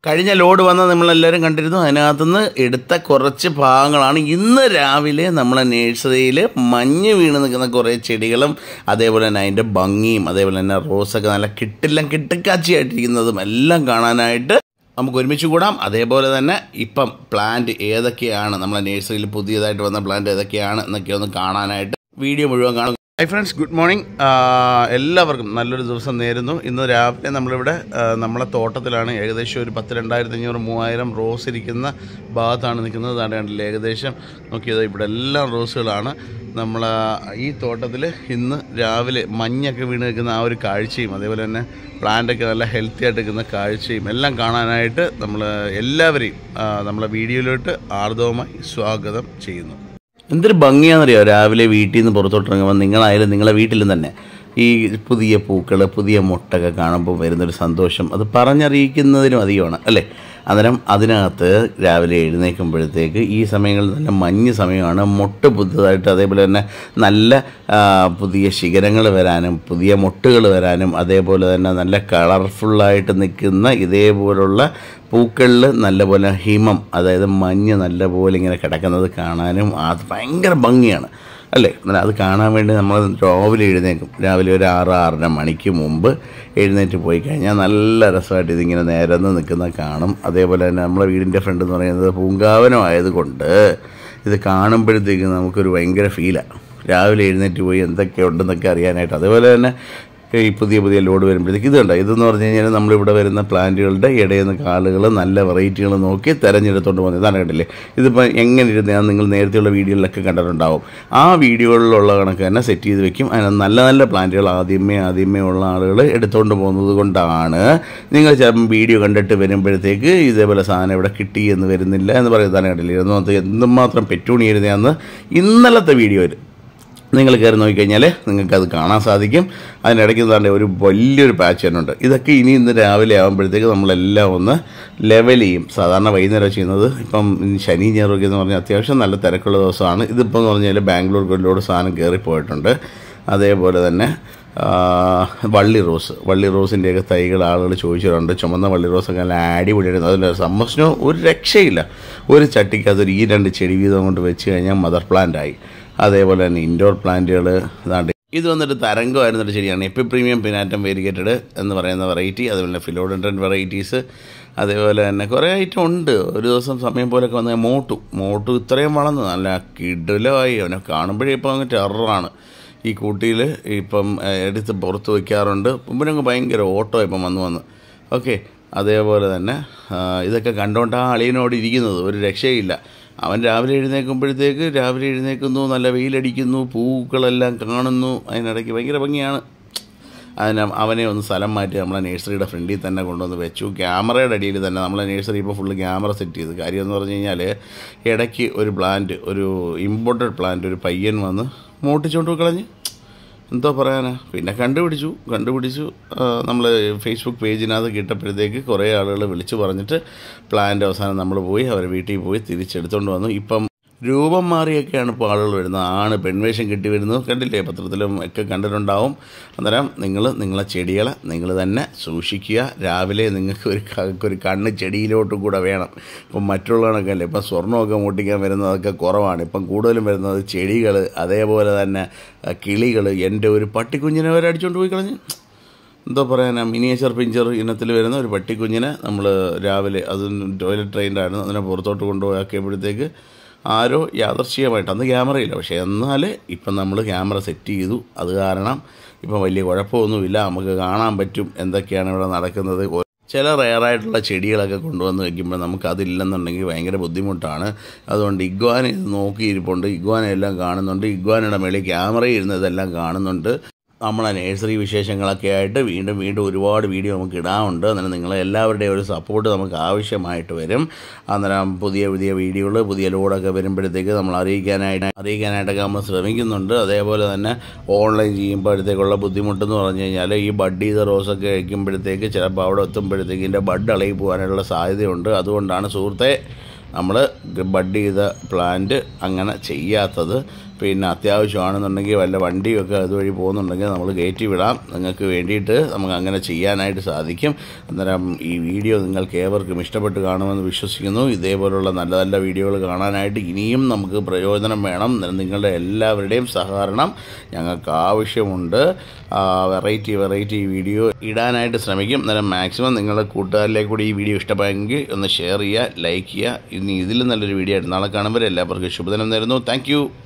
കഴിഞ്ഞ ലോഡ് വന്ന നമ്മളെല്ലാവരും കണ്ടിരുന്നു അതിനകത്തുനിന്ന് എടുത്ത കുറച്ച് ഭാഗങ്ങളാണ് ഇന്ന് രാവിലെ നമ്മളെ നേഴ്സറിയിൽ മഞ്ഞ് വീണ് നിൽക്കുന്ന കുറേ ചെടികളും അതേപോലെ തന്നെ അതിൻ്റെ ഭംഗിയും അതേപോലെ തന്നെ റോസൊക്കെ നല്ല കിട്ടില്ല കിട്ടിക്കാച്ചിയായിട്ടിരിക്കുന്നതും എല്ലാം കാണാനായിട്ട് നമുക്ക് ഒരുമിച്ച് കൂടാം അതേപോലെ തന്നെ ഇപ്പം പ്ലാന്റ് ഏതൊക്കെയാണ് നമ്മളെ നേഴ്സറിയിൽ പുതിയതായിട്ട് വന്ന പ്ലാന്റ് ഏതൊക്കെയാണ് എന്നൊക്കെ ഒന്ന് കാണാനായിട്ട് വീഡിയോ മുഴുവൻ കാണും ഹൈ ഫ്രണ്ട്സ് ഗുഡ് മോർണിംഗ് എല്ലാവർക്കും നല്ലൊരു ദിവസം നേരുന്നു ഇന്ന് രാവിലെ നമ്മളിവിടെ ആ, നമ്മളെ തോട്ടത്തിലാണ് ഏകദേശം ഒരു പത്ത് രണ്ടായിരത്തി അഞ്ഞൂറ് മൂവായിരം റോസ് ഇരിക്കുന്ന ഭാഗത്താണ് നിൽക്കുന്നത് അതാണ് കണ്ടില്ലേ ഏകദേശം നോക്കിയത് ഇവിടെ എല്ലാം റോസുകളാണ് നമ്മൾ ഈ തോട്ടത്തിൽ ഇന്ന് രാവിലെ മഞ്ഞൊക്കെ വീണ് നിൽക്കുന്ന ആ ഒരു കാഴ്ചയും അതേപോലെ തന്നെ പ്ലാന്റൊക്കെ നല്ല ഹെൽത്തി ആയിട്ട് നിൽക്കുന്ന കാഴ്ചയും എല്ലാം കാണാനായിട്ട് നമ്മൾ എല്ലാവരെയും ആ, നമ്മളെ വീഡിയോയിലോട്ട് ആർദവമായി സ്വാഗതം ചെയ്യുന്നു എന്തൊരു ഭംഗിയാണെന്നറിയോ രാവിലെ വീട്ടിൽ നിന്ന് പുറത്തോട്ടിറങ്ങുമ്പോൾ നിങ്ങളായാലും നിങ്ങളെ വീട്ടിലും തന്നെ ഈ പുതിയ പൂക്കൾ പുതിയ മുട്ടൊക്കെ കാണുമ്പോൾ വരുന്നൊരു സന്തോഷം അത് പറഞ്ഞറിയിക്കുന്നതിനും അധികമാണ് അല്ലേ അന്നേരം അതിനകത്ത് രാവിലെ എഴുന്നേൽക്കുമ്പോഴത്തേക്ക് ഈ സമയങ്ങളിൽ നല്ല മഞ്ഞ് സമയമാണ് മുട്ട പുതുതായിട്ട് അതേപോലെ തന്നെ നല്ല ആ, പുതിയ ശിഖരങ്ങൾ വരാനും പുതിയ മുട്ടുകൾ വരാനും അതേപോലെ തന്നെ നല്ല കളർഫുള്ളായിട്ട് നിൽക്കുന്ന ഇതേപോലുള്ള പൂക്കളിൽ നല്ലപോലെ ഹിമം അതായത് മഞ്ഞ് നല്ലപോലെ ഇങ്ങനെ കിടക്കുന്നത് കാണാനും അത് ഭയങ്കര ഭംഗിയാണ് അല്ലേ എന്നാൽ അത് കാണാൻ വേണ്ടി നമ്മൾ രാവിലെ എഴുന്നേക്കും രാവിലെ ഒരു ആറ് ആറര മണിക്ക് മുമ്പ് എഴുന്നേറ്റ് പോയി കഴിഞ്ഞാൽ നല്ല രസമായിട്ട് ഇതിങ്ങനെ നിരന്ന് നിൽക്കുന്ന കാണും അതേപോലെ തന്നെ നമ്മളെ വീടിൻ്റെ ഫ്രണ്ട് എന്ന് പറയുന്നത് പൂങ്കാവനം ആയതുകൊണ്ട് ഇത് കാണുമ്പോഴത്തേക്കും നമുക്കൊരു ഭയങ്കര ഫീലാണ് രാവിലെ എഴുന്നേറ്റ് പോയി എന്തൊക്കെ ഉണ്ടെന്നൊക്കെ അറിയാനായിട്ട് അതേപോലെ തന്നെ ഈ പുതിയ പുതിയ ലോഡ് വരുമ്പോഴത്തേക്ക് ഇത് കണ്ടോ ഇതെന്ന് പറഞ്ഞു കഴിഞ്ഞാൽ നമ്മളിവിടെ വരുന്ന പ്ലാന്റുകളുടെ ഇടയിൽ നിന്ന് കാളുകൾ നല്ല വെറൈറ്റികൾ നോക്കി തിരഞ്ഞെടുത്തുകൊണ്ട് പോകുന്നത് ഇതാണ് കണ്ടില്ലേ ഇതിപ്പോൾ എങ്ങനെ ഇരുന്നാണ് നിങ്ങൾ നേരത്തെയുള്ള വീഡിയോയിലൊക്കെ കണ്ടിട്ടുണ്ടാവും ആ വീഡിയോകളിലുള്ള കണക്ക് തന്നെ സെറ്റ് ചെയ്ത് വെക്കും അതിന് നല്ല നല്ല പ്ലാന്റുകൾ ആദ്യമേ ആദ്യമേ ഉള്ള ആളുകൾ എടുത്തുകൊണ്ട് പോകുന്നത് കൊണ്ടാണ് നിങ്ങൾ ചിലപ്പം വീഡിയോ കണ്ടിട്ട് വരുമ്പോഴത്തേക്ക് ഇതേപോലെ സാധനം ഇവിടെ കിട്ടി എന്ന് വരുന്നില്ല എന്ന് പറയുന്നതാണ് കണ്ടില്ലേ ഇരുന്ന് എന്തുമാത്രം പെറ്റൂണി ഇരുന്നതെന്ന് ഇന്നലത്തെ വീഡിയോയിൽ നിങ്ങൾ കയറി നോക്കിക്കഴിഞ്ഞാൽ നിങ്ങൾക്ക് അത് കാണാൻ സാധിക്കും അതിനിടയ്ക്ക് താണ്ടെ ഒരു വലിയൊരു പാച്ച് തന്നെ ഉണ്ട് ഇതൊക്കെ ഇനി ഇന്ന് രാവിലെ ആകുമ്പോഴത്തേക്ക് നമ്മളെല്ലാം ഒന്ന് ലെവൽ ചെയ്യും സാധാരണ വൈകുന്നേരം ചെയ്യുന്നത് ഇപ്പം ശനി ഞായറൊക്കെ എന്ന് പറഞ്ഞാൽ അത്യാവശ്യം നല്ല തിരക്കുള്ള ദിവസമാണ് ഇതിപ്പോൾ എന്ന് പറഞ്ഞാൽ ബാംഗ്ലൂർ കൊല്ലോട് സാധനം കയറിപ്പോയിട്ടുണ്ട് അതേപോലെ തന്നെ ആ, വള്ളി റോസ് വള്ളി റോസിൻ്റെയൊക്കെ തൈകൾ ആളുകൾ ചോദിച്ചിട്ടുണ്ട് ചുമന്ന വള്ളി റോസൊക്കെ നല്ല അടിപൊളിയായിരുന്നു അതിൽ സമ്മർശനോ ഒരു രക്ഷയില്ല ഒരു ചട്ടിക്ക് അതൊരു ഈ രണ്ട് ചെടി വീതം കൊണ്ട് വെച്ച് കഴിഞ്ഞാൽ മദർ പ്ലാന്റ് ആയി അതേപോലെ തന്നെ ഇൻഡോർ പ്ലാന്റുകൾ ഇതാണ്ട് ഇത് വന്നിട്ട് തരംഗമായിരുന്നൊരു ചെടിയാണ് എപ്പി പ്രീമിയം പിനാറ്റം വേരിഗേറ്റഡ് എന്ന് പറയുന്ന വെറൈറ്റി അതുപോലെ ഫിലോഡൻഡ്രൻ വെറൈറ്റീസ് അതേപോലെ തന്നെ കുറേ ഐറ്റം ഉണ്ട് ഒരു ദിവസം സമയം പോലൊക്കെ വന്ന മോട്ടു മോട്ടു ഇത്രയും വളർന്നു നല്ല കിടിലമായി അവനെ കാണുമ്പോഴേ ഇപ്പോൾ അങ്ങ് ടെററാണ് ഈ കൂട്ടിയിൽ ഇപ്പം ഏഹ്, എടുത്ത് പുറത്ത് വയ്ക്കാറുണ്ട് മുമ്പിനങ്ങ് ഭയങ്കര ഓട്ടോ ഇപ്പം വന്ന് വന്ന് ഓക്കെ അതേപോലെ തന്നെ ആ, ഇതൊക്കെ കണ്ടോണ്ട് ആ അളിയനോട് ഇരിക്കുന്നത് ഒരു രക്ഷയില്ല അവൻ രാവിലെ എഴുന്നേൽക്കുമ്പോഴത്തേക്ക് രാവിലെ എഴുന്നേൽക്കുന്നു നല്ല വെയിലടിക്കുന്നു പൂക്കളെല്ലാം കാണുന്നു അതിനിടയ്ക്ക് ഭയങ്കര ഭംഗിയാണ് അതിന് അവനെ ഒന്ന് സ്ഥലം മാറ്റി നമ്മളെ നേഴ്സറിയുടെ ഫ്രണ്ടിൽ തന്നെ കൊണ്ടുവന്ന് വെച്ചു ക്യാമറയുടെ അടിയിൽ തന്നെ നമ്മളെ നേഴ്സറി ഇപ്പോൾ ഫുള്ള് ക്യാമറ സെറ്റ് ചെയ്തു കാര്യം എന്ന് പറഞ്ഞു കഴിഞ്ഞാൽ ഇടയ്ക്ക് ഒരു പ്ലാന്റ് ഒരു ഇമ്പോർട്ടഡ് പ്ലാന്റ് ഒരു പയ്യൻ വന്ന് മോട്ടിച്ചോണ്ട് കളഞ്ഞ് എന്തോ പറയാനാ പിന്നെ കണ്ടുപിടിച്ചു കണ്ടുപിടിച്ചു നമ്മൾ ഫേസ്ബുക്ക് പേജിനകത്ത് കിട്ടപ്പോഴത്തേക്ക് കുറേ ആളുകൾ വിളിച്ചു പറഞ്ഞിട്ട് പ്ലാൻ്റെ അവസാനം നമ്മൾ പോയി അവരെ വീട്ടിൽ പോയി തിരിച്ചെടുത്തുകൊണ്ട് വന്നു ഇപ്പം രൂപം മാറിയൊക്കെയാണ് ഇപ്പോൾ ആളുകൾ വരുന്നത് ആണ് പെൺവേഷം കിട്ടി വരുന്നത് കണ്ടില്ലേ പത്രത്തിലും ഒക്കെ കണ്ടിട്ടുണ്ടാവും അന്നേരം നിങ്ങൾ നിങ്ങളെ ചെടികളെ നിങ്ങൾ തന്നെ സൂക്ഷിക്കുക രാവിലെ നിങ്ങൾക്ക് ഒരു ക- ഒരു കണ്ണ് ചെടിയിലോട്ടും കൂടെ വേണം ഇപ്പം മറ്റുള്ള കണക്കല്ലേ ഇപ്പം സ്വർണ്ണമൊക്കെ മൂട്ടിക്കാൻ വരുന്നതൊക്കെ കുറവാണ് ഇപ്പം കൂടുതലും വരുന്നത് ചെടികൾ അതേപോലെ തന്നെ കിളികൾ എൻ്റെ ഒരു പട്ടിക്കുഞ്ഞിനെ വരെ അടിച്ചുകൊണ്ട് പോയി കളഞ്ഞു എന്തോ പറയാനാ മിനിയേച്ചർ പിഞ്ചർ ഇനത്തിൽ വരുന്ന ഒരു പട്ടിക്കുഞ്ഞിനെ നമ്മൾ രാവിലെ അത് ടോയ്ലറ്റ് ട്രെയിനിലായിരുന്നു അതിനെ പുറത്തോട്ട് കൊണ്ടുപോയാക്കിയപ്പോഴത്തേക്ക് ആരോ യാദർശികമായിട്ട് അന്ന് ക്യാമറയില്ല പക്ഷേ എന്നാൽ ഇപ്പം നമ്മൾ ക്യാമറ സെറ്റ് ചെയ്തു അത് കാരണം ഇപ്പം വലിയ കുഴപ്പമൊന്നുമില്ല നമുക്ക് കാണാൻ പറ്റും എന്തൊക്കെയാണ് ഇവിടെ നടക്കുന്നത് ചില റെയറായിട്ടുള്ള ചെടികളൊക്കെ കൊണ്ടുവന്ന് വയ്ക്കുമ്പോൾ നമുക്ക് അതില്ലെന്നുണ്ടെങ്കിൽ ഭയങ്കര ബുദ്ധിമുട്ടാണ് അതുകൊണ്ട് ഇഗ്വാന ഇത് നോക്കിയിരിപ്പുണ്ട് ഇഗ്വാന എല്ലാം കാണുന്നുണ്ട് ഇഗ്വാനയുടെ മേളിൽ ക്യാമറയിൽ ഇരുന്ന് ഇതെല്ലാം കാണുന്നുണ്ട് നമ്മളെ നേഴ്സറി വിശേഷങ്ങളൊക്കെ ആയിട്ട് വീണ്ടും വീണ്ടും ഒരുപാട് വീഡിയോ നമുക്ക് ഇടാറുണ്ട് അന്നേരം നിങ്ങളെ എല്ലാവരുടെയും ഒരു സപ്പോർട്ട് നമുക്ക് ആവശ്യമായിട്ട് വരും അന്നേരം പുതിയ പുതിയ വീഡിയോകൾ പുതിയ ലോഡൊക്കെ വരുമ്പോഴത്തേക്ക് നമ്മൾ അറിയിക്കാനായിട്ട് അറിയിക്കാനായിട്ടൊക്കെ നമ്മൾ ശ്രമിക്കുന്നുണ്ട് അതേപോലെ തന്നെ ഓൺലൈൻ ചെയ്യുമ്പോഴത്തേക്കുള്ള ബുദ്ധിമുട്ടെന്ന് പറഞ്ഞു കഴിഞ്ഞാൽ ഈ ബഡ് ചെയ്ത റോസൊക്കെ കഴിക്കുമ്പോഴത്തേക്ക് ചിലപ്പോൾ അവിടെ എത്തുമ്പോഴത്തേക്ക് ഇതിൻ്റെ ബഡ് ഇളകി പോകാനുള്ള സാധ്യതയുണ്ട് അതുകൊണ്ടാണ് സുഹൃത്തെ നമ്മൾ ബഡ് ചെയ്ത പ്ലാന്റ് അങ്ങനെ ചെയ്യാത്തത് പിന്നെ അത്യാവശ്യമാണെന്നുണ്ടെങ്കിൽ വല്ല വണ്ടിയൊക്കെ അതുവഴി പോകുന്നുണ്ടെങ്കിൽ നമ്മൾ കയറ്റി വിടാം നിങ്ങൾക്ക് വേണ്ടിയിട്ട് നമുക്ക് അങ്ങനെ ചെയ്യാനായിട്ട് സാധിക്കും അന്നേരം ഈ വീഡിയോ നിങ്ങൾക്ക് ഏവർക്കും ഇഷ്ടപ്പെട്ട് കാണുമെന്ന് വിശ്വസിക്കുന്നു ഇതേപോലുള്ള നല്ല നല്ല വീഡിയോകൾ കാണാനായിട്ട് ഇനിയും നമുക്ക് പ്രയോജനം വേണം അന്നേരം നിങ്ങളുടെ എല്ലാവരുടെയും സഹകരണം ഞങ്ങൾക്ക് ആവശ്യമുണ്ട് വെറൈറ്റി വെറൈറ്റി വീഡിയോ ഇടാനായിട്ട് ശ്രമിക്കും അന്നേരം മാക്സിമം നിങ്ങളുടെ കൂട്ടുകാരിലേക്ക് കൂടി ഈ വീഡിയോ ഇഷ്ടമായെങ്കിൽ ഒന്ന് ഷെയർ ചെയ്യുക ലൈക്ക് ചെയ്യുക ഇനി ഇതിലും നല്ലൊരു വീഡിയോ ആയിട്ട് നാളെ കാണുമ്പോൾ എല്ലാവർക്കും ശുഭദിനം നേരുന്നു താങ്ക്